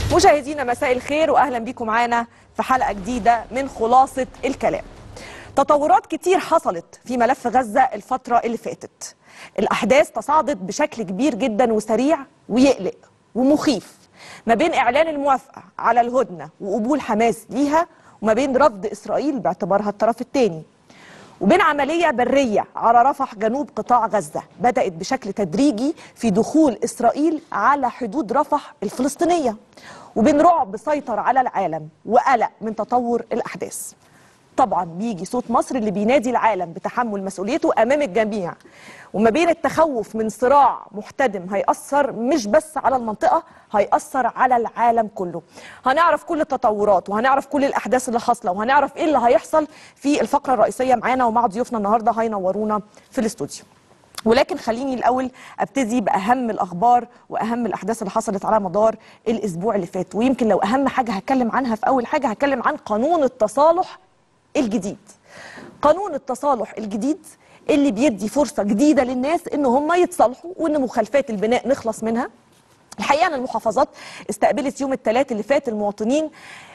مشاهدينا مساء الخير واهلا بكم معانا في حلقه جديده من خلاصه الكلام. تطورات كتير حصلت في ملف غزه الفتره اللي فاتت. الاحداث تصاعدت بشكل كبير جدا وسريع ويقلق ومخيف ما بين اعلان الموافقه على الهدنه وقبول حماس ليها وما بين رفض اسرائيل باعتبارها الطرف الثاني. وبين عملية برية على رفح جنوب قطاع غزة بدأت بشكل تدريجي في دخول إسرائيل على حدود رفح الفلسطينية وبين رعب سيطر على العالم وقلق من تطور الأحداث طبعا بيجي صوت مصر اللي بينادي العالم بتحمل مسؤوليته امام الجميع وما بين التخوف من صراع محتدم هيأثر مش بس على المنطقة هيأثر على العالم كله هنعرف كل التطورات وهنعرف كل الأحداث اللي حاصلة وهنعرف إيه اللي هيحصل في الفقرة الرئيسية معانا ومع ضيوفنا النهاردة هينورونا في الاستوديو ولكن خليني الأول أبتدي بأهم الأخبار وأهم الأحداث اللي حصلت على مدار الأسبوع اللي فات ويمكن لو أهم حاجة هتكلم عنها في أول حاجة هتكلم عن قانون التصالح الجديد قانون التصالح الجديد اللي بيدي فرصة جديدة للناس ان هم يتصالحوا وان مخالفات البناء نخلص منها الحقيقة ان المحافظات استقبلت يوم الثلاث اللي فات المواطنين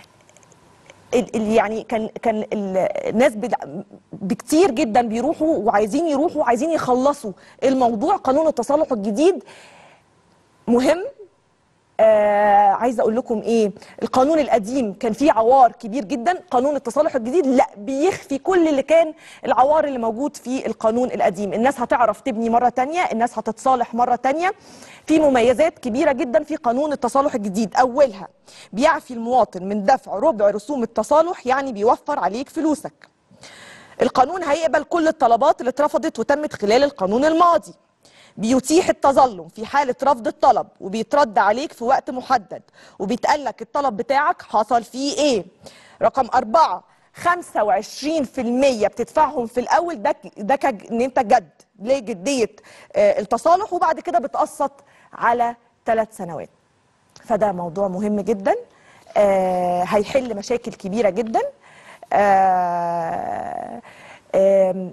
اللي يعني كان كان الناس بكتير جدا بيروحوا وعايزين يروحوا وعايزين يخلصوا الموضوع قانون التصالح الجديد مهم آه عايزه اقول لكم ايه القانون القديم كان فيه عوار كبير جدا قانون التصالح الجديد لا بيخفي كل اللي كان العوار اللي موجود في القانون القديم الناس هتعرف تبني مره تانية الناس هتتصالح مره تانية في مميزات كبيره جدا في قانون التصالح الجديد اولها بيعفي المواطن من دفع ربع رسوم التصالح يعني بيوفر عليك فلوسك القانون هيقبل كل الطلبات اللي اترفضت وتمت خلال القانون الماضي بيتيح التظلم في حالة رفض الطلب وبيترد عليك في وقت محدد وبيتقال لك الطلب بتاعك حصل فيه ايه رقم أربعة 25% بتدفعهم في الأول ده ده ان انت جد ليه جدية آه التصالح وبعد كده بتقسط على ثلاث سنوات فده موضوع مهم جدا آه هيحل مشاكل كبيرة جدا آه آه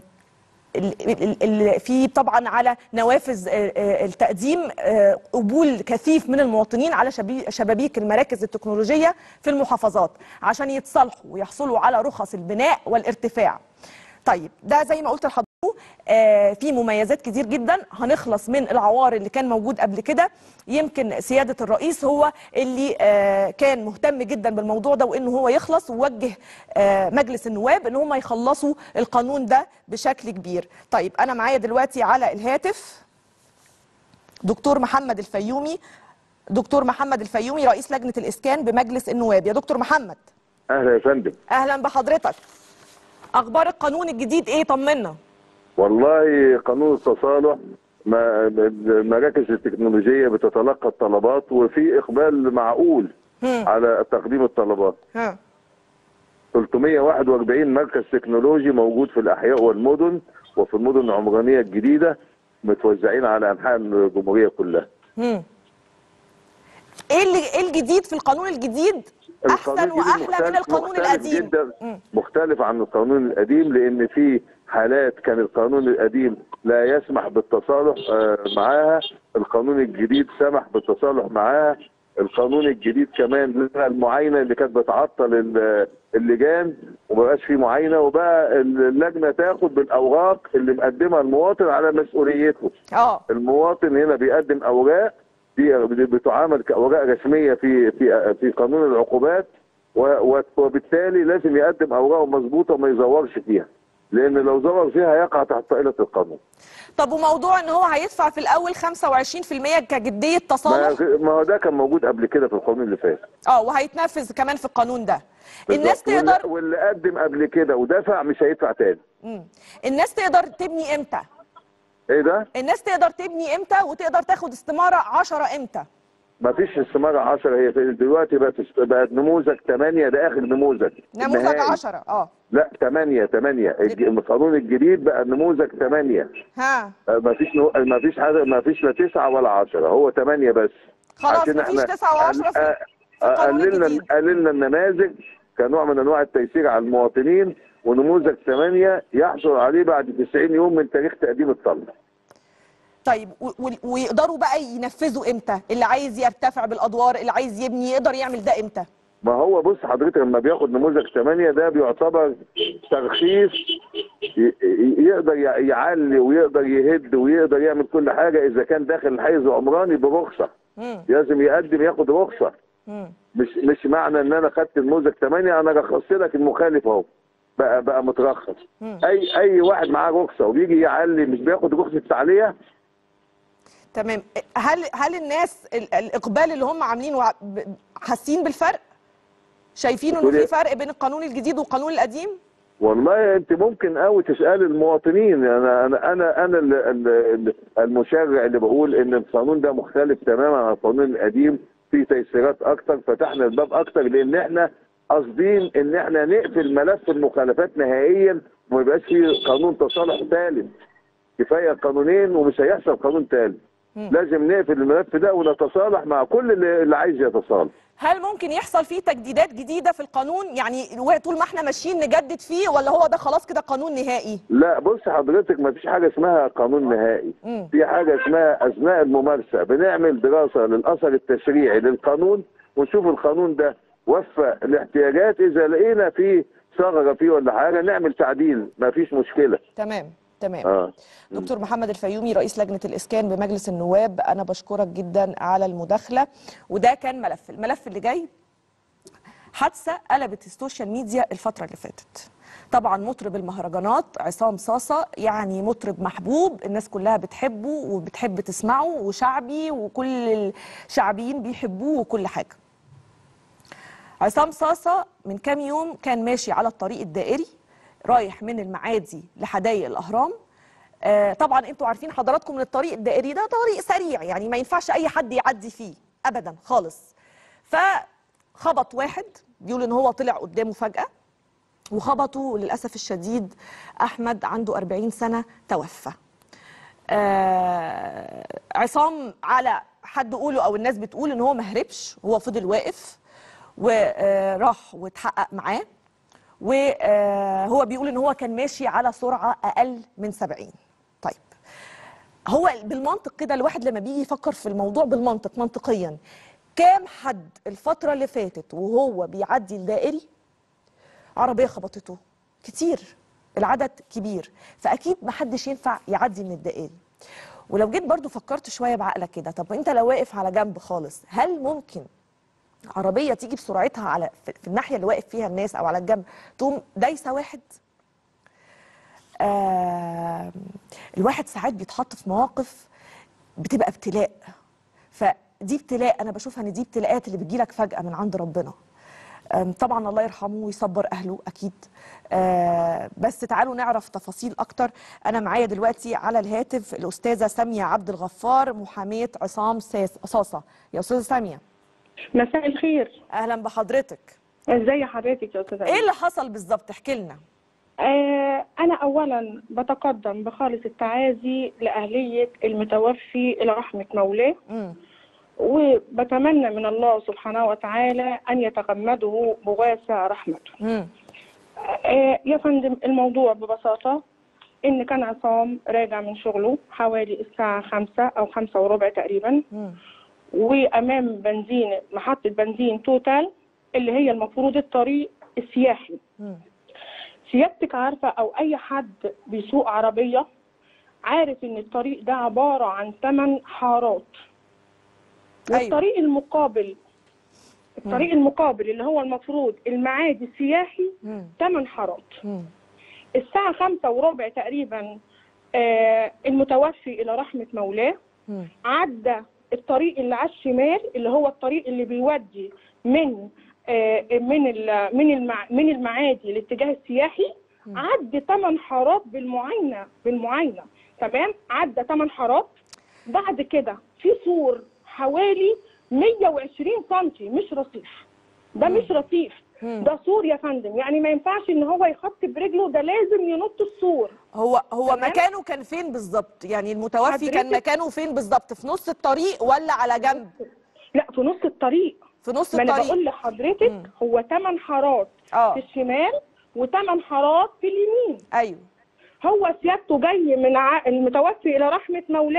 في طبعا على نوافذ التقديم قبول كثيف من المواطنين على شبابيك المراكز التكنولوجيه في المحافظات عشان يتصالحوا ويحصلوا على رخص البناء والارتفاع. طيب ده زي ما قلت لحضرتك آه في مميزات كتير جدا هنخلص من العوار اللي كان موجود قبل كده يمكن سيادة الرئيس هو اللي آه كان مهتم جدا بالموضوع ده وانه هو يخلص ووجه آه مجلس النواب ان هم يخلصوا القانون ده بشكل كبير طيب انا معايا دلوقتي على الهاتف دكتور محمد الفيومي دكتور محمد الفيومي رئيس لجنة الإسكان بمجلس النواب يا دكتور محمد اهلا يا فندم أهلا بحضرتك أخبار القانون الجديد إيه طمنا والله قانون التصالح المراكز التكنولوجيه بتتلقى الطلبات وفي اقبال معقول هم. على تقديم الطلبات ها 341 مركز تكنولوجي موجود في الاحياء والمدن وفي المدن العمرانيه الجديده متوزعين على انحاء الجمهوريه كلها هم. ايه اللي ايه الجديد في القانون الجديد احسن القانون الجديد واحلى من مختلف- القانون مختلف القديم جدا مم. مختلف عن القانون القديم لان في حالات كان القانون القديم لا يسمح بالتصالح آه، معاها القانون الجديد سمح بالتصالح معاها القانون الجديد كمان لغى المعاينه اللي كانت بتعطل ال- اللجان وما بقاش في معاينه وبقى اللجنه تاخد بالاوراق اللي مقدمها المواطن على مسؤوليته اه المواطن هنا بيقدم اوراق دي بتعامل كاوراق رسميه في في في قانون العقوبات و- و- وبالتالي لازم يقدم اوراقه مظبوطه وما يزورش فيها لان لو زور فيها هيقع تحت طائله القانون طب وموضوع ان هو هيدفع في الاول 25% كجديه ما تصالح ما هو ده كان موجود قبل كده في القانون اللي فات اه وهيتنفذ كمان في القانون ده الناس بالظبط. واللي- تقدر واللي قدم قبل كده ودفع مش هيدفع تاني مم. الناس تقدر تبني امتى ايه ده؟ الناس تقدر تبني امتى وتقدر تاخد استماره 10 امتى ما فيش استمارة 10 هي في- دلوقتي بقت بقت نموذج 8 ده اخر نموذج نموذج نهائي. 10 اه لا 8 8 الج- القانون الجديد بقى نموذج 8 ها ما فيش نو... ما فيش حاجه ما فيش لا 9 ولا 10 هو 8 بس خلاص عشان مفيش احنا 9 و10 في قل- في القانون قللنا الجديد قللنا النماذج كنوع من انواع التيسير على المواطنين ونموذج 8 يحصل عليه بعد 90 يوم من تاريخ تقديم الطلب طيب و- و- ويقدروا بقى ينفذوا امتى اللي عايز يرتفع بالادوار اللي عايز يبني يقدر يعمل ده امتى ما هو بص حضرتك لما بياخد نموذج 8 ده بيعتبر ترخيص ي- ي- يقدر يع- يعلي ويقدر يهد ويقدر يعمل كل حاجه اذا كان داخل الحيز العمراني برخصه مم. لازم يقدم ياخد رخصه مم. مش مش معنى ان انا خدت نموذج 8 انا رخصت لك المخالف اهو بقى بقى مترخص مم. اي اي واحد معاه رخصه وبيجي يعلي مش بياخد رخصه تعليه تمام هل هل الناس ال- الاقبال اللي هم عاملينه ع- ب- حاسين بالفرق شايفين انه بتقول في إيه؟ فرق بين القانون الجديد والقانون القديم والله انت ممكن قوي تسال المواطنين انا انا انا انا ال- ال- المشرع اللي بقول ان القانون ده مختلف تماما عن القانون القديم فيه تيسيرات اكتر فتحنا الباب اكتر لان احنا قاصدين ان احنا نقفل ملف المخالفات نهائيا وما يبقاش فيه قانون تصالح ثالث كفايه قانونين ومش هيحصل قانون ثالث لازم نقفل الملف ده ونتصالح مع كل اللي اللي عايز يتصالح هل ممكن يحصل فيه تجديدات جديده في القانون يعني طول ما احنا ماشيين نجدد فيه ولا هو ده خلاص كده قانون نهائي لا بص حضرتك ما فيش حاجه اسمها قانون نهائي مم. في حاجه اسمها اثناء الممارسه بنعمل دراسه للاثر التشريعي للقانون ونشوف القانون ده وفى الاحتياجات اذا لقينا فيه ثغره فيه ولا حاجه نعمل تعديل ما فيش مشكله تمام تمام اه دكتور محمد الفيومي رئيس لجنة الإسكان بمجلس النواب أنا بشكرك جدا على المداخلة وده كان ملف الملف اللي جاي حادثة قلبت السوشيال ميديا الفترة اللي فاتت طبعا مطرب المهرجانات عصام صاصة يعني مطرب محبوب الناس كلها بتحبه وبتحب تسمعه وشعبي وكل الشعبيين بيحبوه وكل حاجة عصام صاصة من كام يوم كان ماشي على الطريق الدائري رايح من المعادي لحدائق الأهرام آه طبعا انتوا عارفين حضراتكم ان الطريق الدائري ده طريق سريع يعني ما ينفعش اي حد يعدي فيه ابدا خالص فخبط واحد بيقول ان هو طلع قدامه فجأة وخبطه للأسف الشديد أحمد عنده 40 سنة توفى آه عصام على حد قوله او الناس بتقول ان هو ما هربش هو فضل واقف وراح واتحقق معاه وهو بيقول ان هو كان ماشي على سرعه اقل من 70 طيب هو بالمنطق كده الواحد لما بيجي يفكر في الموضوع بالمنطق منطقيا كام حد الفتره اللي فاتت وهو بيعدي الدائري عربيه خبطته كتير العدد كبير فاكيد محدش ينفع يعدي من الدائري ولو جيت برضو فكرت شويه بعقلك كده طب انت لو واقف على جنب خالص هل ممكن عربيه تيجي بسرعتها على في في الناحيه اللي واقف فيها الناس او على الجنب تقوم دايسه واحد آه الواحد ساعات بيتحط في مواقف بتبقى ابتلاء فدي ابتلاء انا بشوفها ان دي ابتلاءات اللي بتجيلك فجاه من عند ربنا آم، طبعا الله يرحمه ويصبر اهله اكيد آه، بس تعالوا نعرف تفاصيل اكتر انا معايا دلوقتي على الهاتف الاستاذه ساميه عبد الغفار محاميه عصام ساس- صاصه يا استاذه ساميه مساء الخير اهلا بحضرتك ازي حضرتك يا استاذه ايه اللي حصل بالظبط احكي لنا آه انا اولا بتقدم بخالص التعازي لاهليه المتوفي الى رحمه مولاه امم وبتمنى من الله سبحانه وتعالى ان يتغمده بواسع رحمته امم آه يا فندم الموضوع ببساطه ان كان عصام راجع من شغله حوالي الساعه خمسة او خمسة وربع تقريبا امم وامام بنزين محطه بنزين توتال اللي هي المفروض الطريق السياحي امم سيادتك عارفة أو أي حد بيسوق عربية عارف إن الطريق ده عبارة عن ثمان حارات أيوة. والطريق المقابل الطريق المقابل اللي هو المفروض المعادي السياحي امم ثمان حارات امم الساعة خمسة وربع تقريبا آه المتوفي إلى رحمة مولاه امم عدى الطريق اللي على الشمال اللي هو الطريق اللي بيودي من آه، من ال- من المع من المعادي الاتجاه السياحي عدى ثمان حارات بالمعاينه بالمعاينه تمام عدى ثمان حارات بعد كده في سور حوالي 120 سم مش رصيف ده مش رصيف مم. ده سور يا فندم يعني ما ينفعش ان هو يخط برجله ده لازم ينط السور هو هو تمام. مكانه كان فين بالظبط يعني المتوفي كان حضرتك- مكانه فين بالظبط في نص الطريق ولا على جنب لا في نص الطريق في نص ما انا الطريق بقول لحضرتك مم. هو ثمان حارات اه في الشمال وثمان حارات في اليمين ايوه هو سيادته جاي من ع... المتوفي الى رحمه مولاه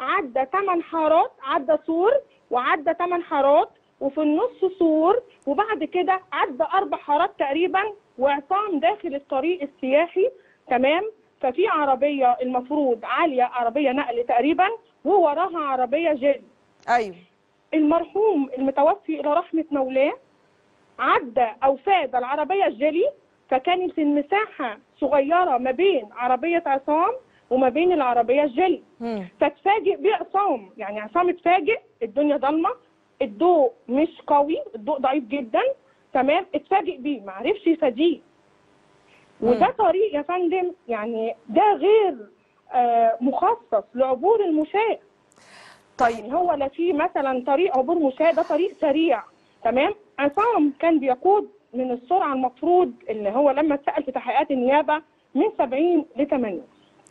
عدى 8 حارات عدى سور وعدى 8 حارات وفي النص سور وبعد كده عدى اربع حارات تقريبا وعصام داخل الطريق السياحي تمام ففي عربيه المفروض عاليه عربيه نقل تقريبا ووراها عربيه جيل ايوه المرحوم المتوفي الى رحمه مولاه عدى او فاد العربيه الجلي فكانت المساحه صغيره ما بين عربيه عصام وما بين العربيه الجلي مم. فاتفاجئ بيه عصام يعني عصام اتفاجئ الدنيا ضلمه الضوء مش قوي الضوء ضعيف جدا تمام اتفاجئ بيه ما عرفش يفاديه وده طريق يا فندم يعني ده غير آه مخصص لعبور المشاة طيب يعني هو لا في مثلا طريق عبور مشاة ده طريق سريع تمام عصام كان بيقود من السرعه المفروض اللي هو لما اتسال في تحقيقات النيابه من 70 ل 80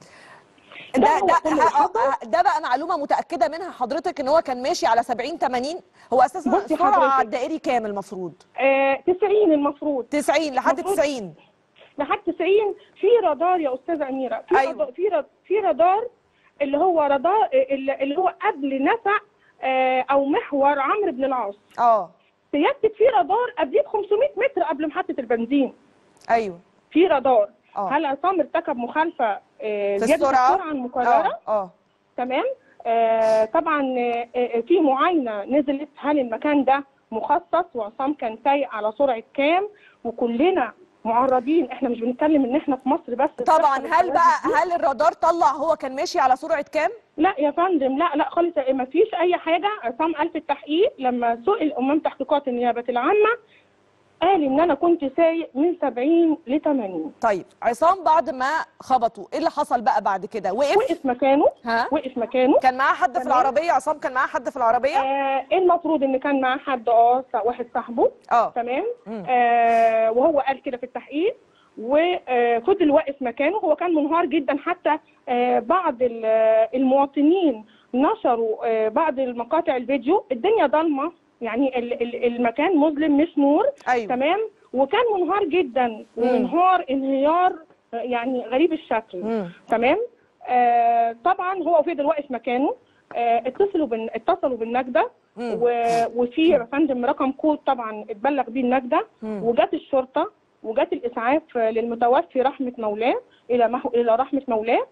ده ده هو ده كل اللي ه- حصل. ه- ده بقى معلومه متاكده منها حضرتك ان هو كان ماشي على 70 80 هو اساسا بصي السرعه حضرتك. على الدائري كام المفروض آه 90 المفروض 90 لحد المفروض- 90 لحد 90 في رادار يا استاذه اميره في أيوة. رادار في راد- في رادار اللي هو رادار اللي اللي هو قبل نفق آه، او محور عمرو بن العاص اه سيادتك في رادار قبليه ب 500 متر قبل محطه البنزين ايوه في رادار اه هل عصام ارتكب مخالفه آه، في زياده السرعه السرعه المقرره اه اه تمام آه طبعا آه، آه، في معاينه نزلت هل المكان ده مخصص وعصام كان سايق على سرعه كام وكلنا معرضين احنا مش بنتكلم ان احنا في مصر بس طبعا بتحصل هل الحوادث بقى دي. هل الرادار طلع هو كان ماشي على سرعه كام لا يا فندم لا لا خالص ما فيش اي حاجه عصام قال في التحقيق لما سئل امام تحقيقات النيابه العامه قال ان انا كنت سايق من 70 ل 80 طيب عصام بعد ما خبطوا ايه اللي حصل بقى بعد كده وقف وقف مكانه ها وقف مكانه كان معاه حد في تمام. العربيه عصام كان معاه حد في العربيه آه المفروض ان كان معاه حد اه واحد صاحبه اه تمام مم. آه وهو قال كده في التحقيق وفضل واقف مكانه هو كان منهار جدا حتى آه بعض ال- آه، المواطنين نشروا آه بعض المقاطع الفيديو الدنيا ضلمه يعني ال- ال- المكان مظلم مش نور ايوه تمام وكان منهار جدا ومنهار انهيار آه، يعني غريب الشكل مم. تمام آه طبعا هو فضل واقف مكانه آه اتصلوا بال... اتصلوا بالنجده مم. و... وفي يا فندم رقم كود طبعا اتبلغ بيه النجده مم. وجت الشرطه وجت الاسعاف للمتوفي رحمه مولاه الى محو... الى رحمه مولاه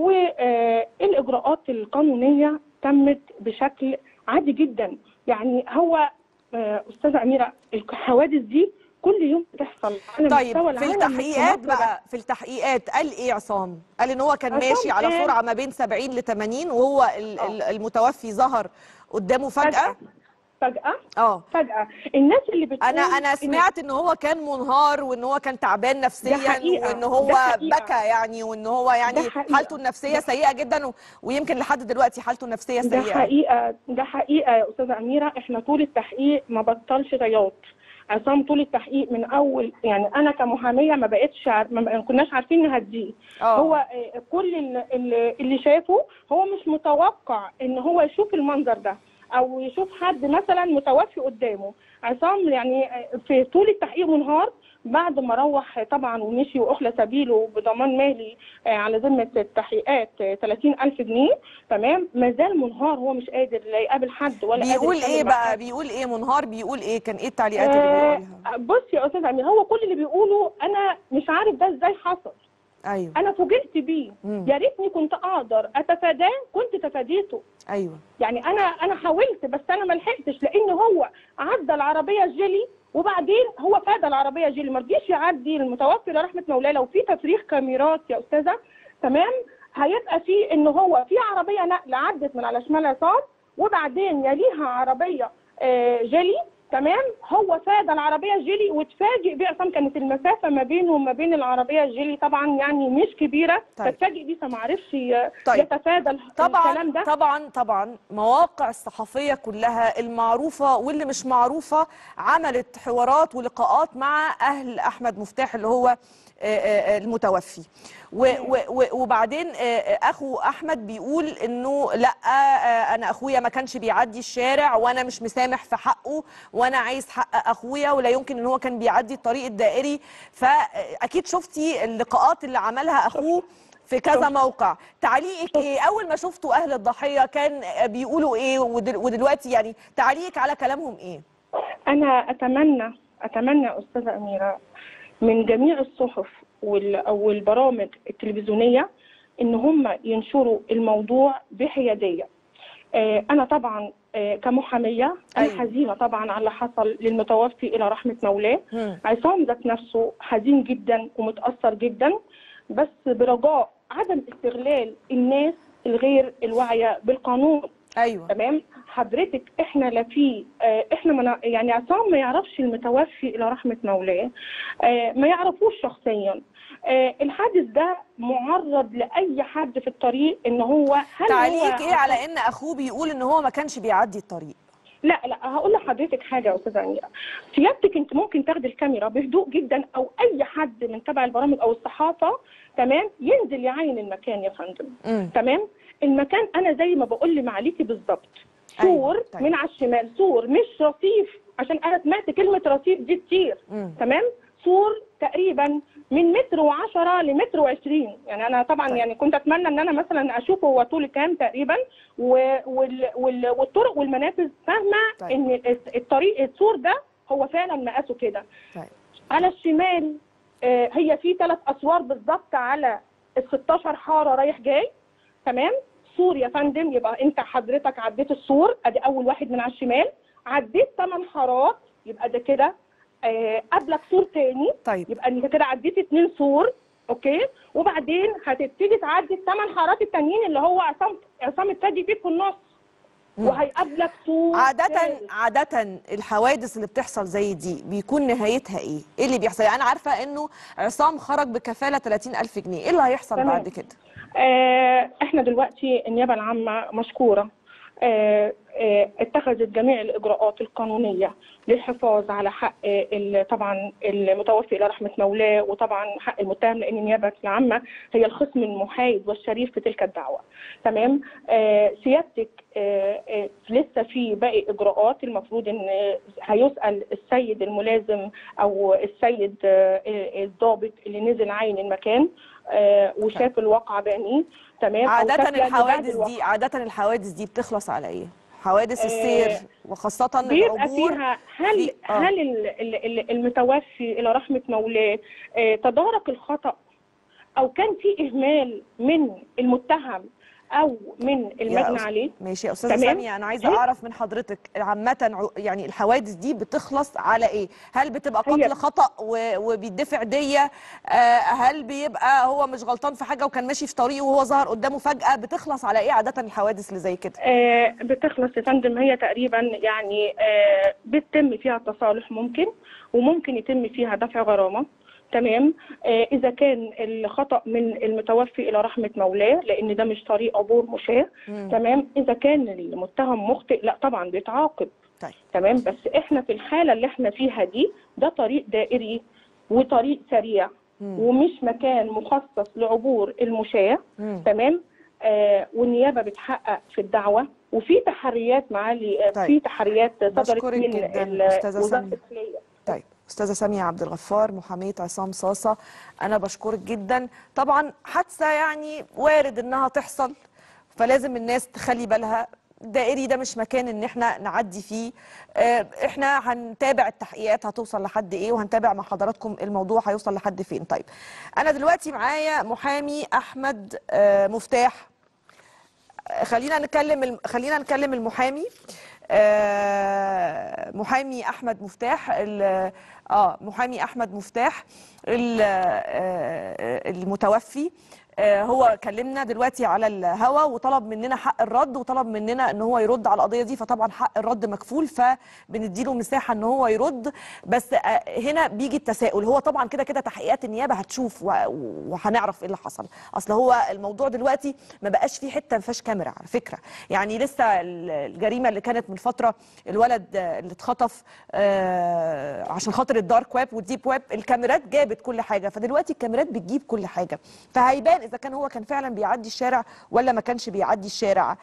والاجراءات القانونيه تمت بشكل عادي جدا يعني هو آه، استاذه اميره الحوادث دي كل يوم بتحصل على طيب مستوى في العالم مش التحقيقات مصر بس. بقى في التحقيقات قال ايه عصام؟ قال ان هو كان عصام ماشي على قال- سرعه ما بين 70 ل 80 وهو ال- ال- المتوفي ظهر قدامه فجاه فجاه فجاه اه فجأة الناس اللي بتقول انا انا إن- سمعت ان هو كان منهار وان هو كان تعبان نفسيا حقيقة، وان هو ده حقيقة. بكى يعني وان هو يعني ده حقيقة. حالته النفسيه سيئه جدا و... ويمكن لحد دلوقتي حالته النفسيه ده سيئه حقيقة ده حقيقة يا أستاذة أميرة إحنا طول التحقيق ما بطلش رياض عصام طول التحقيق من أول يعني أنا كمحامية ما بقتش عار... ما ما كناش عارفين نهديه اه هو آه، كل ال- ال- اللي شافه هو مش متوقع إن هو يشوف المنظر ده أو يشوف حد مثلا متوفي قدامه عصام يعني آه، في طول التحقيق منهار بعد ما روح طبعا ومشي واخلى سبيله بضمان مالي آه، على ذمه التحقيقات آه، 30000 جنيه تمام ما زال منهار هو مش قادر لا يقابل حد ولا قادر بيقول يتكلم ايه مع بقى حد. بيقول ايه منهار بيقول ايه كان ايه التعليقات اللي آه بيقولها بص يا استاذ امير هو كل اللي بيقوله انا مش عارف ده ازاي حصل ايوه انا فوجئت بيه مم. يا ريتني كنت اقدر اتفاداه كنت تفاديته ايوه يعني انا انا حاولت بس انا ما لحقتش لان هو عدى العربيه الجيلي وبعدين هو فاد العربيه جيلي ما رضيش يعدي المتوفي لرحمه مولاه لو في تفريغ كاميرات يا استاذه تمام هيبقى في ان هو في عربيه نقل عدت من على شمال عصام وبعدين يليها عربيه آه، جيلي تمام هو فاد العربيه الجيلي واتفاجئ بيه عصام كانت المسافه ما بينه وما بين العربيه الجيلي طبعا يعني مش كبيره طيب. فاتفاجئ بيه فما عرفش ي- طيب. يتفادى ال- طبعا الكلام ده طبعا طبعا مواقع الصحفيه كلها المعروفه واللي مش معروفه عملت حوارات ولقاءات مع اهل احمد مفتاح اللي هو آه، آه، المتوفي و- و- و- وبعدين آه، آه، اخو احمد بيقول انه لا آه، انا اخويا ما كانش بيعدي الشارع وانا مش مسامح في حقه وانا عايز حق اخويا ولا يمكن ان هو كان بيعدي الطريق الدائري فاكيد شفتي اللقاءات اللي عملها اخوه في كذا شفت. موقع تعليقك ايه اول ما شفتوا اهل الضحيه كان بيقولوا ايه ودل ودلوقتي يعني تعليقك على كلامهم ايه انا اتمنى اتمنى يا استاذه اميره من جميع الصحف وال- او البرامج التلفزيونيه ان هم ينشروا الموضوع بحياديه آه، انا طبعا آه، كمحاميه انا أيوة. حزينه طبعا على اللي حصل للمتوفي الى رحمه مولاه مم. عصام ذات نفسه حزين جدا ومتاثر جدا بس برجاء عدم استغلال الناس الغير الواعيه بالقانون ايوه تمام حضرتك احنا لا في اه احنا ما يعني عصام ما يعرفش المتوفي الى رحمه مولاه اه ما يعرفوش شخصيا اه الحادث ده معرض لاي حد في الطريق ان هو هل تعليقك هو ايه على ان اخوه بيقول ان هو ما كانش بيعدي الطريق لا لا هقول لحضرتك حاجه يا استاذه اميره سيادتك انت ممكن تاخدي الكاميرا بهدوء جدا او اي حد من تبع البرامج او الصحافه تمام ينزل يعاين المكان يا فندم مم. تمام المكان انا زي ما بقول لمعاليكي بالظبط أيوة، سور طيب. من على الشمال سور مش رصيف عشان انا سمعت كلمه رصيف دي كتير مم. تمام سور تقريبا من متر وعشرة لمتر وعشرين يعني انا طبعا طيب. يعني كنت اتمنى ان انا مثلا اشوفه هو طول كام تقريبا و- وال وال والطرق والمنافذ فاهمه طيب. ان الطريق السور ده هو فعلا مقاسه كده طيب على الشمال آه، هي في ثلاث اسوار بالظبط على ال 16 حاره رايح جاي تمام سور يا فندم يبقى انت حضرتك عديت السور ادي اول واحد من على الشمال عديت ثمان حارات يبقى ده كده آه، قبلك سور تاني طيب يبقى انت كده عديت اتنين سور اوكي وبعدين هتبتدي تعدي الثمان حارات التانيين اللي هو عصام عصام التاجي فيك في النص مم. وهيقابلك سور عادة تالت. عادة الحوادث اللي بتحصل زي دي بيكون نهايتها ايه؟ ايه اللي بيحصل؟ يعني انا عارفة انه عصام خرج بكفالة 30000 جنيه، ايه اللي هيحصل تمام. بعد كده؟ آه، احنا دلوقتي النيابه العامه مشكوره آه، آه، اتخذت جميع الاجراءات القانونيه للحفاظ على حق آه، ال- طبعا المتوفي الى رحمه مولاه وطبعا حق المتهم لان النيابه العامه هي الخصم المحايد والشريف في تلك الدعوه تمام آه، سيادتك آه، آه، لسه في باقي اجراءات المفروض ان آه، هيسال السيد الملازم او السيد آه، آه، الضابط اللي نزل عين المكان آه، وشاف الواقعه بعينيه تمام أو عادة شاف يعني بعد الحوادث الواقعة. دي عادة الحوادث دي بتخلص على ايه؟ حوادث آه، السير وخاصة بيبقى العبور فيها هل في- آه. هل ال- ال- ال- المتوفي الى رحمه مولاه آه، تدارك الخطا او كان في اهمال من المتهم او من يا المجني أس- عليه ماشي يا استاذه تمام. ساميه انا عايزه هي- اعرف من حضرتك عامه ع- يعني الحوادث دي بتخلص على ايه هل بتبقى هي- قتل خطا و- وبيدفع ديه آه، هل بيبقى هو مش غلطان في حاجه وكان ماشي في طريقه وهو ظهر قدامه فجاه بتخلص على ايه عاده الحوادث اللي زي كده آه، بتخلص يا فندم هي تقريبا يعني آه، بتتم فيها التصالح ممكن وممكن يتم فيها دفع غرامه تمام آه، اذا كان الخطا من المتوفي الى رحمه مولاه لان ده مش طريق عبور مشاه مم. تمام اذا كان المتهم مخطئ لا طبعا بيتعاقب طيب تمام بس احنا في الحاله اللي احنا فيها دي ده طريق دائري وطريق سريع مم. ومش مكان مخصص لعبور المشاه مم. تمام آه والنيابه بتحقق في الدعوه وفي تحريات معالي آه طيب. في تحريات صدرت بشكرك من جداً، ال- أستاذة وزاره سامية. الداخليه طيب استاذه ساميه عبد الغفار محاميه عصام صاصه انا بشكرك جدا طبعا حادثه يعني وارد انها تحصل فلازم الناس تخلي بالها الدائري ده مش مكان ان احنا نعدي فيه آه، احنا هنتابع التحقيقات هتوصل لحد ايه وهنتابع مع حضراتكم الموضوع هيوصل لحد فين طيب انا دلوقتي معايا محامي احمد آه، مفتاح آه، خلينا نكلم الم- خلينا نكلم المحامي آه، محامي احمد مفتاح ال- اه محامي احمد مفتاح ال- آه، المتوفي آه، هو كلمنا دلوقتي على الهوا وطلب مننا حق الرد وطلب مننا ان هو يرد على القضيه دي فطبعا حق الرد مكفول فبنديله مساحه ان هو يرد بس آه، هنا بيجي التساؤل هو طبعا كده كده تحقيقات النيابه هتشوف و- وهنعرف ايه اللي حصل اصل هو الموضوع دلوقتي ما بقاش فيه حته ما فيهاش كاميرا على فكره يعني لسه ال- الجريمه اللي كانت من فتره الولد آه، اللي اتخطف آه، عشان خاطر الدارك ويب والديب ويب الكاميرات جابت كل حاجه فدلوقتي الكاميرات بتجيب كل حاجه فهيبان اذا كان هو كان فعلا بيعدي الشارع ولا ما كانش بيعدي الشارع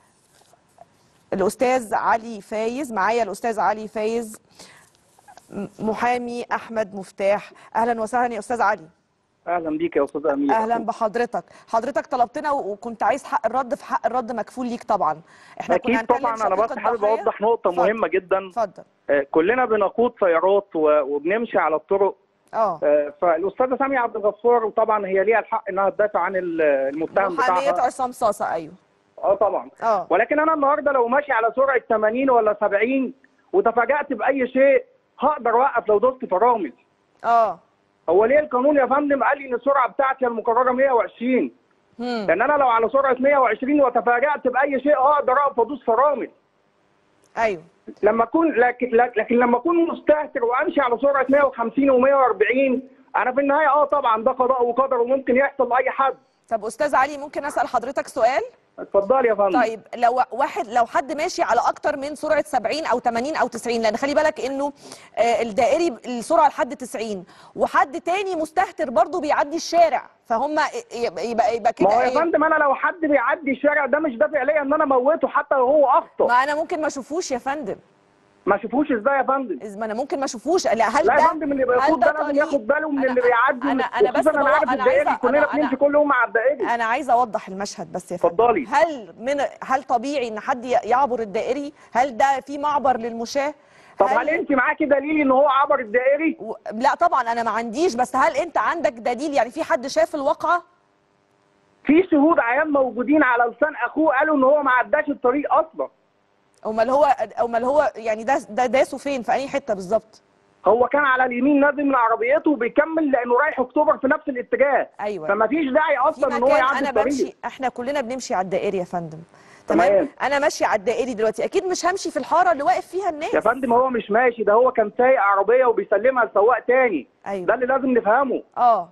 الاستاذ علي فايز معايا الاستاذ علي فايز م- محامي احمد مفتاح اهلا وسهلا يا استاذ علي اهلا بيك يا استاذ امير اهلا بحضرتك حضرتك طلبتنا و- وكنت عايز حق الرد في حق الرد مكفول ليك طبعا احنا كنا اكيد هنكلم طبعا انا شقيق بس حابب الضحية. اوضح نقطه اتفضل. مهمه جدا اتفضل آه، كلنا بنقود سيارات و- وبنمشي على الطرق اه آه، فالاستاذه ساميه عبد الغفار وطبعا هي ليها الحق انها تدافع عن ال- المتهم محامية بتاعها عصام صاصة ايوه اه طبعا اه ولكن انا النهارده لو ماشي على سرعه 80 ولا 70 وتفاجات باي شيء هقدر اوقف لو دوست فرامل اه هو ليه القانون يا فندم قال لي ان السرعه بتاعتي المقرره 120 هم. لان انا لو على سرعه 120 وتفاجات باي شيء هقدر اقف وادوس فرامل ايوه لما اكون لكن لكن لما اكون مستهتر وامشي على سرعه 150 و140 انا في النهايه اه طبعا ده قضاء وقدر وممكن يحصل لاي حد طب استاذ علي ممكن اسال حضرتك سؤال اتفضل يا فندم طيب لو واحد لو حد ماشي على اكتر من سرعه 70 او 80 او 90 لان خلي بالك انه آه، الدائري السرعه لحد 90 وحد تاني مستهتر برضه بيعدي الشارع فهم يبقى يبقى, يبقى كده ما هو يا إيه؟ فندم انا لو حد بيعدي الشارع ده مش دافع ليا ان انا اموته حتى لو هو اخطا ما انا ممكن ما اشوفوش يا فندم ما اشوفوش ازاي يا فندم إذ ما انا ممكن ما اشوفوش لا هل لا ده يا فندم اللي هل بيقود ده ده لازم طريق؟ ياخد باله من أنا- اللي بيعدي انا انا بس وخصوصاً انا بوضح- قاعد في انا الدائري عايزه كلنا انا, بنمشي أنا, كل يوم على الدائري أنا عايزه اوضح المشهد بس يا فندم اتفضلي. هل من هل طبيعي ان حد يعبر الدائري هل ده في معبر للمشاه طب هل انت معاكي دليل ان هو عبر الدائري و... لا طبعا انا ما عنديش بس هل انت عندك دليل يعني في حد شاف الواقعه في شهود عيان موجودين على لسان اخوه قالوا ان هو ما عداش الطريق اصلا امال هو امال هو يعني ده ده داسه فين في اي حته بالظبط هو كان على اليمين نازل من عربيته وبيكمل لانه رايح اكتوبر في نفس الاتجاه ايوه فما فيش داعي في اصلا ان هو مكان يعدي انا الطريق بمشي احنا كلنا بنمشي على الدائري يا فندم تمام تمام. انا ماشيه على الدائري دلوقتي اكيد مش همشي في الحاره اللي واقف فيها الناس يا فندم هو مش ماشي ده هو كان سايق عربيه وبيسلمها لسواق تاني أيوة. ده اللي لازم نفهمه اه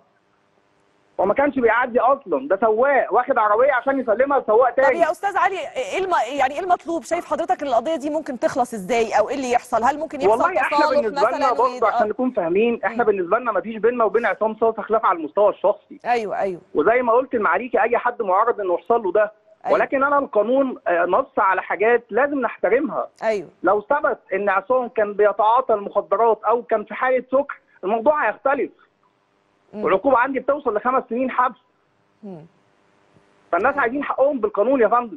هو ما كانش بيعدي اصلا ده سواق واخد عربيه عشان يسلمها لسواق طب تاني يا استاذ علي ايه الم... يعني ايه المطلوب شايف حضرتك ان القضيه دي ممكن تخلص ازاي او ايه اللي يحصل هل ممكن يحصل والله احنا تصالح بالنسبه لنا مثلا برضه ويد- عشان آه. نكون فاهمين احنا بالنسبه لنا ما فيش بيننا وبين عصام صاصا خلاف على المستوى الشخصي ايوه ايوه وزي ما قلت المعاريكي اي حد معرض انه يحصل له ده أيوة. ولكن انا القانون آه، نص على حاجات لازم نحترمها ايوه لو ثبت ان عصام كان بيتعاطى المخدرات او كان في حاله سكر الموضوع هيختلف مم. والعقوبه عندي بتوصل لخمس سنين حبس مم. فالناس عايزين حقهم بالقانون يا فندم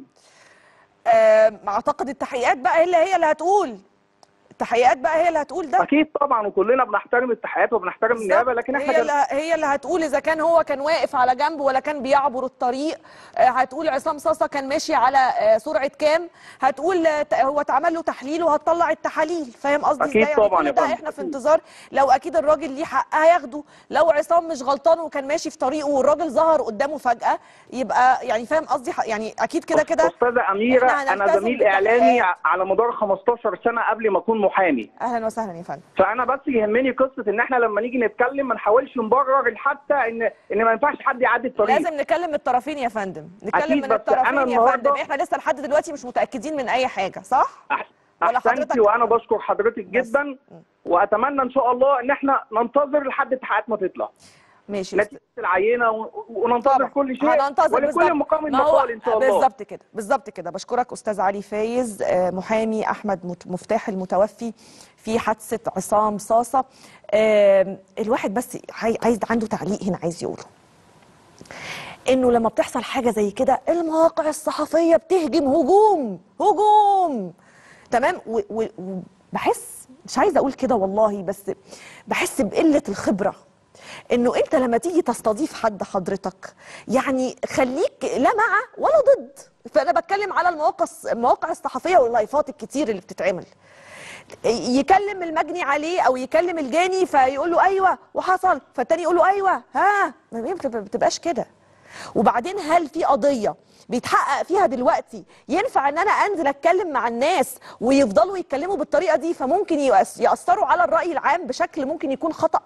آه، اعتقد التحقيقات بقى هي اللي هي اللي هتقول التحقيقات بقى هي اللي هتقول ده اكيد طبعا وكلنا بنحترم التحقيقات وبنحترم النيابه لكن احنا هي كان- اللي هي اللي هتقول اذا كان هو كان واقف على جنب ولا كان بيعبر الطريق آه، هتقول عصام صاصا كان ماشي على آه، سرعه كام هتقول آه، ت- هو اتعمل له تحليل وهتطلع التحاليل فاهم قصدي أكيد ازاي يعني طبعاً كل يا ده فندم، احنا في أكيد. انتظار لو اكيد الراجل ليه حق هياخده لو عصام مش غلطان وكان ماشي في طريقه والراجل ظهر قدامه فجاه يبقى يعني فاهم قصدي ح- يعني اكيد كده كده استاذه اميره إحنا انا هنلتزم زميل بالتحقيقات. اعلامي على مدار 15 سنه قبل ما اكون محامي اهلا وسهلا يا فندم فانا بس يهمني قصه ان احنا لما نيجي نتكلم ما نحاولش نبرر حتى ان ان ما ينفعش حد يعدي الطريق لازم نكلم الطرفين يا فندم نتكلم أكيد، من بس الطرفين أنا يا فندم النهاردة- احنا لسه لحد دلوقتي مش متاكدين من اي حاجه صح أح- ولا احسنتي حضرتك- وانا بشكر حضرتك بس. جدا واتمنى ان شاء الله ان احنا ننتظر لحد التحقيقات ما تطلع ماشي يا نتيجه العينه و- وننتظر طبعا. كل شيء هننتظر بالظبط. ولكل مقام ما هو مقال ان شاء الله بالظبط كده بالظبط كده بشكرك استاذ علي فايز آه، محامي احمد مت- مفتاح المتوفي في حادثه عصام صاصه آم، الواحد بس عاي- عايز عنده تعليق هنا عايز يقوله انه لما بتحصل حاجه زي كده المواقع الصحفيه بتهجم هجوم هجوم تمام و- و- وبحس مش عايزه اقول كده والله بس بحس بقله الخبره انه انت لما تيجي تستضيف حد حضرتك يعني خليك لا مع ولا ضد فانا بتكلم على المواقع المواقع الصحفيه واللايفات الكتير اللي بتتعمل يكلم المجني عليه او يكلم الجاني فيقول له ايوه وحصل فالتاني يقول له ايوه ها ما بتبقى- بتبقاش كده وبعدين هل في قضيه بيتحقق فيها دلوقتي ينفع ان انا انزل اتكلم مع الناس ويفضلوا يتكلموا بالطريقه دي فممكن يأس- ياثروا على الراي العام بشكل ممكن يكون خطأ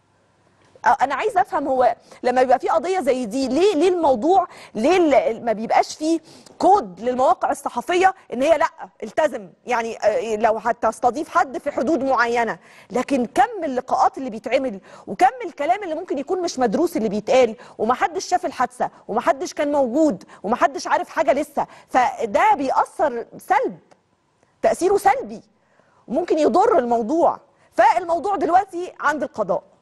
انا عايزه افهم هو لما بيبقى في قضيه زي دي ليه ليه الموضوع ليه ال- ما بيبقاش فيه كود للمواقع الصحفيه ان هي لا التزم يعني آه، لو هتستضيف حد في حدود معينه لكن كم اللقاءات اللي بيتعمل وكم الكلام اللي ممكن يكون مش مدروس اللي بيتقال ومحدش شاف الحادثه ومحدش كان موجود ومحدش عارف حاجه لسه فده بيأثر سلب تأثيره سلبي وممكن يضر الموضوع فالموضوع دلوقتي عند القضاء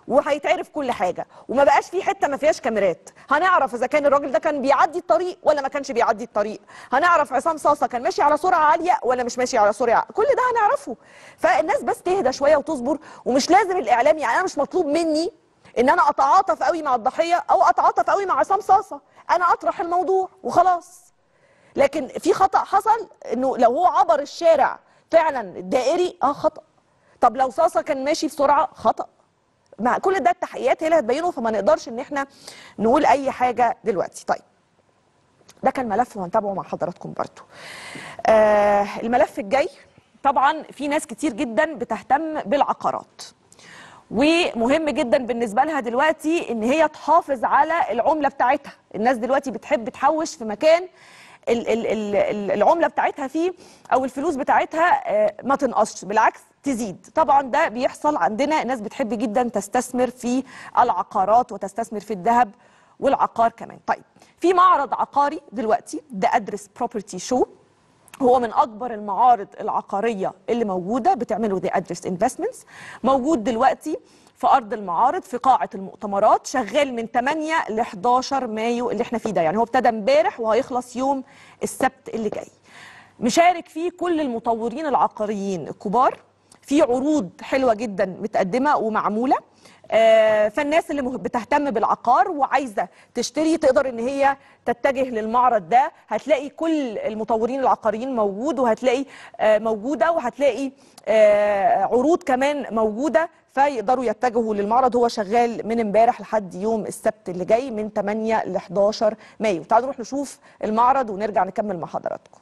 وهيتعرف كل حاجه وما بقاش في حته ما فيهاش كاميرات هنعرف اذا كان الراجل ده كان بيعدي الطريق ولا ما كانش بيعدي الطريق هنعرف عصام صاصه كان ماشي على سرعه عاليه ولا مش ماشي على سرعه كل ده هنعرفه فالناس بس تهدى شويه وتصبر ومش لازم الاعلام يعني انا مش مطلوب مني ان انا اتعاطف قوي مع الضحيه او اتعاطف قوي مع عصام صاصه انا اطرح الموضوع وخلاص لكن في خطا حصل انه لو هو عبر الشارع فعلا الدائري اه خطا طب لو صاصه كان ماشي بسرعه خطا مع كل ده التحقيقات هي اللي هتبينه فما نقدرش ان احنا نقول اي حاجه دلوقتي طيب ده كان ملف وهنتابعه مع حضراتكم برضو آه الملف الجاي طبعا في ناس كتير جدا بتهتم بالعقارات ومهم جدا بالنسبه لها دلوقتي ان هي تحافظ على العمله بتاعتها الناس دلوقتي بتحب تحوش في مكان ال- ال- ال- ال- العمله بتاعتها فيه او الفلوس بتاعتها آه، ما تنقصش بالعكس تزيد طبعا ده بيحصل عندنا ناس بتحب جدا تستثمر في العقارات وتستثمر في الذهب والعقار كمان طيب في معرض عقاري دلوقتي ده ادرس بروبرتي شو هو من اكبر المعارض العقاريه اللي موجوده بتعمله ذا ادرس انفستمنتس موجود دلوقتي في ارض المعارض في قاعه المؤتمرات شغال من 8 ل 11 مايو اللي احنا فيه ده يعني هو ابتدى امبارح وهيخلص يوم السبت اللي جاي مشارك فيه كل المطورين العقاريين الكبار في عروض حلوه جدا متقدمه ومعموله آه، فالناس اللي مه- بتهتم بالعقار وعايزه تشتري تقدر ان هي تتجه للمعرض ده هتلاقي كل المطورين العقاريين موجود وهتلاقي آه، موجوده وهتلاقي آه، عروض كمان موجوده فيقدروا يتجهوا للمعرض هو شغال من امبارح لحد يوم السبت اللي جاي من 8 ل 11 مايو تعالوا نروح نشوف المعرض ونرجع نكمل مع حضراتكم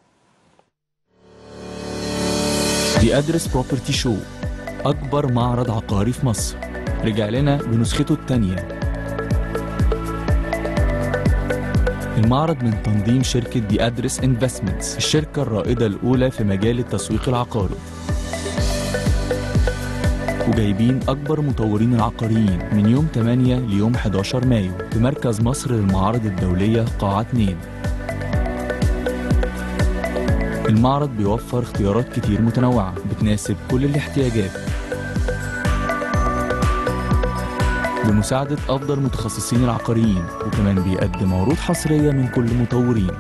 دي أدرس بروبرتي شو أكبر معرض عقاري في مصر رجع لنا بنسخته التانية المعرض من تنظيم شركة دي أدرس انفستمنتس الشركة الرائدة الأولى في مجال التسويق العقاري وجايبين أكبر مطورين العقاريين من يوم 8 ليوم 11 مايو في مركز مصر للمعارض الدولية قاعة 2 المعرض بيوفر اختيارات كتير متنوعة بتناسب كل الاحتياجات بمساعدة أفضل متخصصين العقاريين وكمان بيقدم عروض حصرية من كل مطورين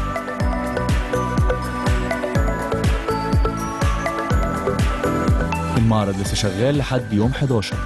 المعرض لسه شغال لحد يوم 11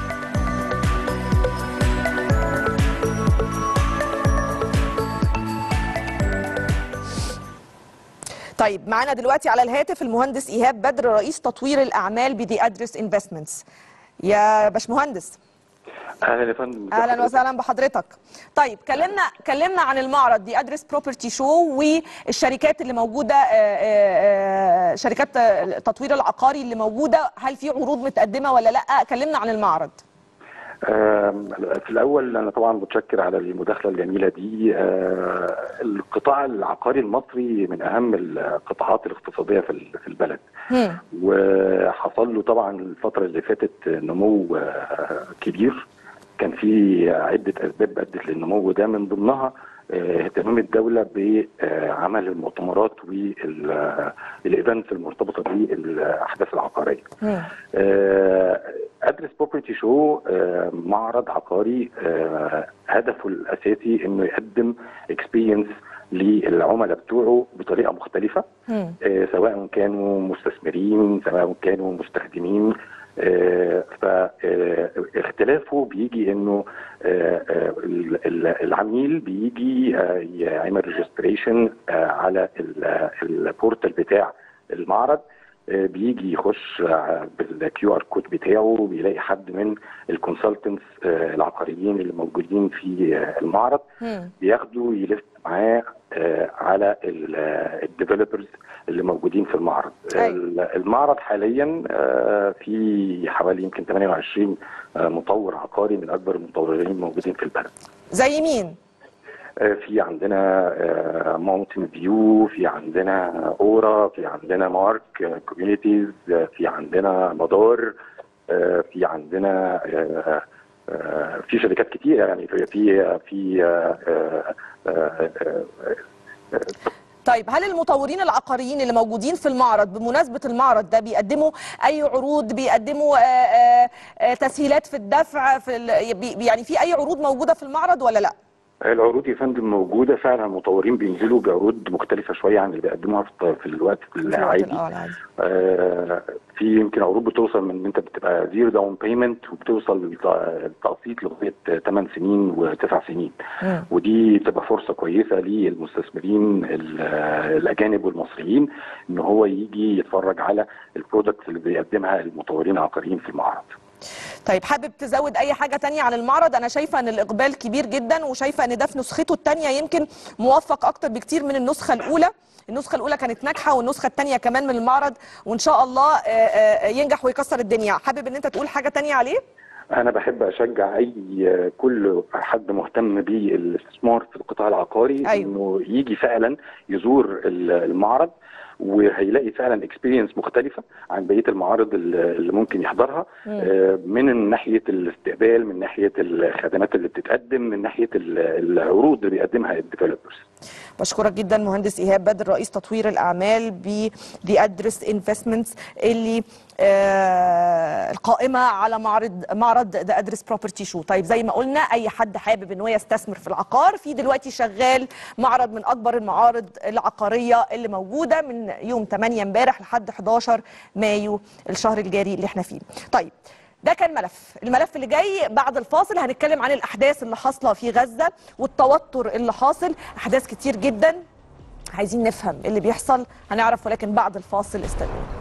طيب معانا دلوقتي على الهاتف المهندس ايهاب بدر رئيس تطوير الاعمال بدي ادرس انفستمنتس يا باشمهندس اهلا يا فندم اهلا وسهلا بحضرتك طيب كلمنا كلمنا عن المعرض دي ادرس بروبرتي شو والشركات اللي موجوده آه، آه، آه، شركات آه، التطوير العقاري اللي موجوده هل في عروض متقدمه ولا لا كلمنا عن المعرض آم، في الاول انا طبعا متشكر على المداخله الجميله دي آه، القطاع العقاري المصري من اهم القطاعات الاقتصاديه في ال- في البلد هم. وحصل له طبعا الفتره اللي فاتت نمو آه، كبير كان في عده اسباب ادت للنمو ده من ضمنها آه، اهتمام الدوله بعمل المؤتمرات والايفنتس المرتبطه بالاحداث العقاريه. هم. آه، ادرس بروبرتي شو آه، معرض عقاري آه، هدفه الاساسي انه يقدم اكسبيرينس للعملاء بتوعه بطريقه مختلفه هم. آه، سواء كانوا مستثمرين سواء كانوا مستخدمين فاختلافه بيجي انه آه، آه، ال- ال- العميل بيجي آه، يعمل ريجستريشن على ال- البورتال بتاع المعرض آه، بيجي يخش بالكيو ار كود بتاعه بيلاقي حد من الكونسلتنتس العقاريين اللي موجودين في آه، المعرض هم. بياخدوا يلف معاه آه، على الديفلوبرز اللي موجودين في المعرض أيوة. ال- المعرض حاليا آه، في حوالي يمكن 28 آه، مطور عقاري من اكبر المطورين الموجودين في البلد زي مين آه، في عندنا ماونتن فيو في عندنا اورا في عندنا مارك كوميونيتيز في عندنا مدار آه، في عندنا آه، آه، في شركات كتير يعني في في في آه، آه، آه، آه، طيب هل المطورين العقاريين اللي موجودين في المعرض بمناسبة المعرض ده بيقدموا أي عروض بيقدموا آه، آه، آه، آه، تسهيلات في الدفع في ال- بي- يعني في اي عروض موجوده في المعرض ولا لا العروض يا فندم موجوده فعلا المطورين بينزلوا بعروض مختلفه شويه عن اللي بيقدموها في في الوقت العادي اه العادي آه، في يمكن عروض بتوصل من ان انت بتبقى زيرو داون بيمنت وبتوصل للتقسيط لغايه 8 سنين و9 سنين مم. ودي بتبقى فرصه كويسه للمستثمرين ال- الاجانب والمصريين ان هو يجي يتفرج على البرودكتس اللي بيقدمها المطورين العقاريين في المعرض. طيب حابب تزود اي حاجه تانية عن المعرض انا شايفه ان الاقبال كبير جدا وشايفه ان ده في نسخته الثانيه يمكن موفق اكتر بكتير من النسخه الاولى النسخه الاولى كانت ناجحه والنسخه الثانيه كمان من المعرض وان شاء الله آه، آه، ينجح ويكسر الدنيا حابب ان انت تقول حاجه تانية عليه انا بحب اشجع اي كل حد مهتم بالاستثمار في القطاع العقاري أيوة. انه يجي فعلا يزور ال- المعرض وهيلاقي فعلا اكسبيرينس مختلفه عن بقيه المعارض ال- اللي ممكن يحضرها آه، من ناحيه الاستقبال من ناحيه الخدمات اللي بتتقدم من ناحيه ال- العروض اللي بيقدمها الديفلوبرز بشكرك جدا مهندس ايهاب بدر رئيس تطوير الاعمال ب دي ادرس انفستمنتس اللي آه القائمه على معرض معرض ذا ادرس بروبرتي شو طيب زي ما قلنا اي حد حابب ان هو يستثمر في العقار في دلوقتي شغال معرض من اكبر المعارض العقاريه اللي موجوده من يوم 8 امبارح لحد 11 مايو الشهر الجاري اللي احنا فيه طيب ده كان ملف الملف اللي جاي بعد الفاصل هنتكلم عن الاحداث اللي حاصله في غزه والتوتر اللي حاصل احداث كتير جدا عايزين نفهم اللي بيحصل هنعرف ولكن بعد الفاصل استنوا